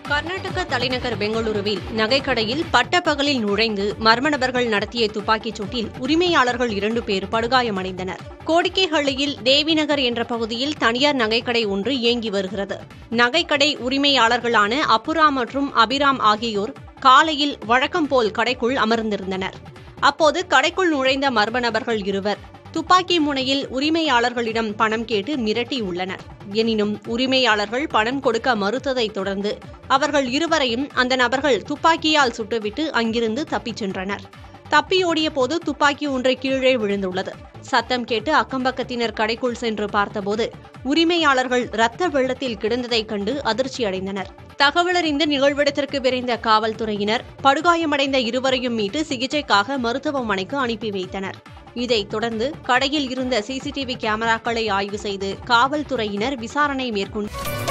கர்நாடக தலைநகர் பெங்களூருவில் நகைக்கடையில் பட்டப்பகலில் நுழைந்து மர்ம நபர்கள் நடத்திய துப்பாக்கிச் சூட்டில் உரிமையாளர்கள் இரண்டு பேர் படுகாயமடைந்தனர் கோடிக்கைஹள்ளியில் தேவிநகர் என்ற பகுதியில் தனியார் நகைக்கடை ஒன்று இயங்கி வருகிறது நகைக்கடை உரிமையாளர்களான அப்புரா மற்றும் அபிராம் ஆகியோர் காலையில் வழக்கம் போல் கடைக்குள் அமர்ந்திருந்தனர் அப்போது கடைக்குள் நுழைந்த மர்ம நபர்கள் இருவர் துப்பாக்கி முனையில் உரிமையாளர்களிடம் பணம் கேட்டு மிரட்டியுள்ளனர் எனினும் உரிமையாளர்கள் பணம் கொடுக்க மறுத்ததைத் தொடர்ந்து அவர்கள் இருவரையும் அந்த நபர்கள் துப்பாக்கியால் சுட்டுவிட்டு அங்கிருந்து தப்பிச் சென்றனர் தப்பியோடிய போது துப்பாக்கி ஒன்று கீழே விழுந்துள்ளது சத்தம் கேட்டு அக்கம்பக்கத்தினர் கடைக்குள் சென்று பார்த்தபோது உரிமையாளர்கள் இரத்த வெள்ளத்தில் கிடந்ததைக் கண்டு அதிர்ச்சியடைந்தனர் தகவலறிந்து நிகழ்விடத்திற்கு விரைந்த காவல்துறையினர் படுகாயமடைந்த இருவரையும் மீட்டு சிகிச்சைக்காக மருத்துவமனைக்கு அனுப்பி வைத்தனர் இதைத் தொடர்ந்து கடையில் இருந்த சிசிடிவி கேமராக்களை ஆய்வு செய்து காவல்துறையினர் விசாரணை மேற்கொண்டு